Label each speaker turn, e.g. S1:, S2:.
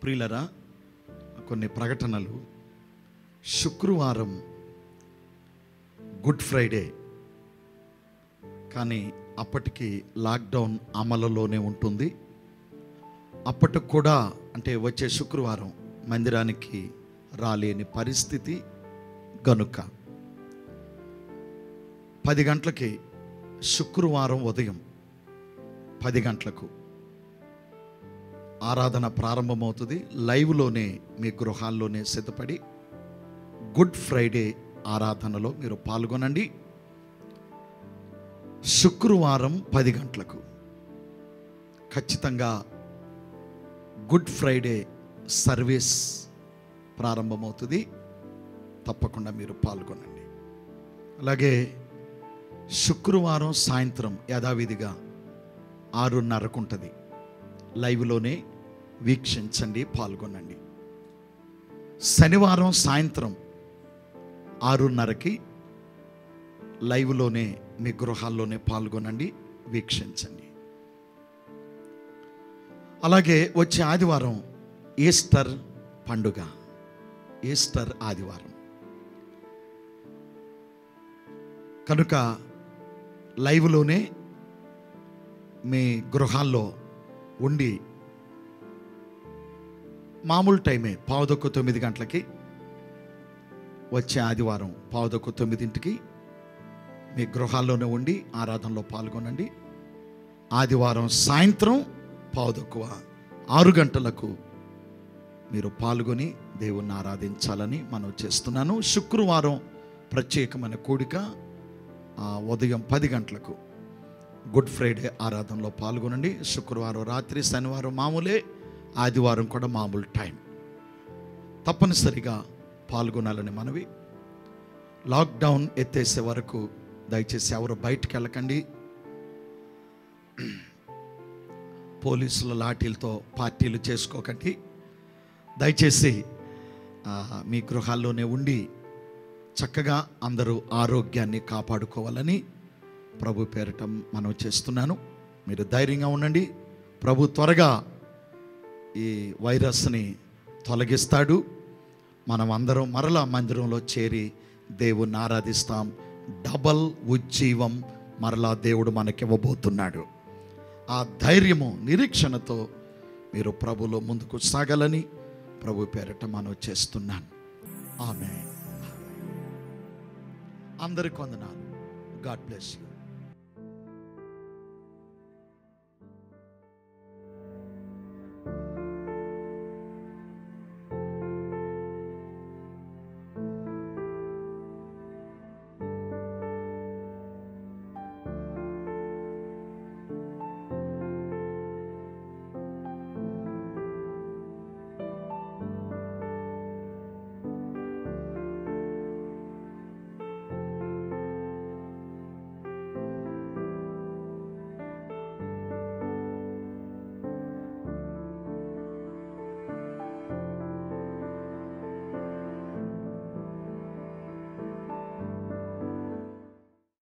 S1: ప్రియులరా కొన్ని ప్రకటనలు శుక్రవారం గుడ్ ఫ్రైడే కానీ అప్పటికి లాక్డౌన్ అమలులోనే ఉంటుంది అప్పటికి కూడా అంటే వచ్చే శుక్రవారం మందిరానికి రాలేని పరిస్థితి గనుక పది గంటలకి శుక్రవారం ఉదయం పది గంటలకు ఆరాధన ప్రారంభమవుతుంది లైవ్లోనే మీ గృహాల్లోనే సిద్ధపడి గుడ్ ఫ్రైడే ఆరాధనలో మీరు పాల్గొనండి శుక్రవారం పది గంటలకు ఖచ్చితంగా గుడ్ ఫ్రైడే సర్వీస్ ప్రారంభమవుతుంది తప్పకుండా మీరు పాల్గొనండి అలాగే శుక్రవారం సాయంత్రం యథావిధిగా ఆరున్నరకు ఉంటుంది లైవ్లోనే వీక్షించండి పాల్గొనండి శనివారం సాయంత్రం ఆరున్నరకి లైవ్లోనే మీ గృహాల్లోనే పాల్గొనండి వీక్షించండి అలాగే వచ్చే ఆదివారం ఈస్టర్ పండుగ ఈస్టర్ ఆదివారం కనుక లైవ్లోనే మీ గృహాల్లో ఉండి మామూలు టైమే పావుదొక్కు తొమ్మిది గంటలకి వచ్చే ఆదివారం పావుదొక్కు తొమ్మిదింటికి మీ గృహాల్లోనే ఉండి ఆరాధనలో పాల్గొనండి ఆదివారం సాయంత్రం పావుదొక్కువ ఆరు గంటలకు మీరు పాల్గొని దేవుణ్ణి ఆరాధించాలని మనం చేస్తున్నాను శుక్రవారం ప్రత్యేకమైన కూడిక ఆ, ఉదయం పది గంటలకు గుడ్ ఫ్రైడే ఆరాధనలో పాల్గొనండి శుక్రవారం రాత్రి శనివారం మామూలే ఆదివారం కూడా మామూలు టైం తప్పనిసరిగా పాల్గొనాలని మనవి లాక్డౌన్ ఎత్తేసే వరకు దయచేసి ఎవరు బయటికి వెళ్ళకండి పోలీసుల లాఠీలతో పార్టీలు చేసుకోకండి దయచేసి ఆ, మీ గృహాల్లోనే ఉండి చక్కగా అందరూ ఆరోగ్యాన్ని కాపాడుకోవాలని ప్రభు పేరట మనం చేస్తున్నాను మీరు ధైర్యంగా ఉండండి ప్రభు త్వరగా ఈ వైరస్ని తొలగిస్తాడు మనం అందరం మరలా మందిరంలో చేరి దేవుణ్ణి ఆరాధిస్తాం డబల్ ఉజ్జీవం మరలా దేవుడు మనకివ్వబోతున్నాడు ఆ ధైర్యము నిరీక్షణతో మీరు ప్రభులో ముందుకు సాగాలని ప్రభు పేరట మనం చేస్తున్నాను ఆమె అందరికి వందనాలు గాడ్ బ్లెస్ యూ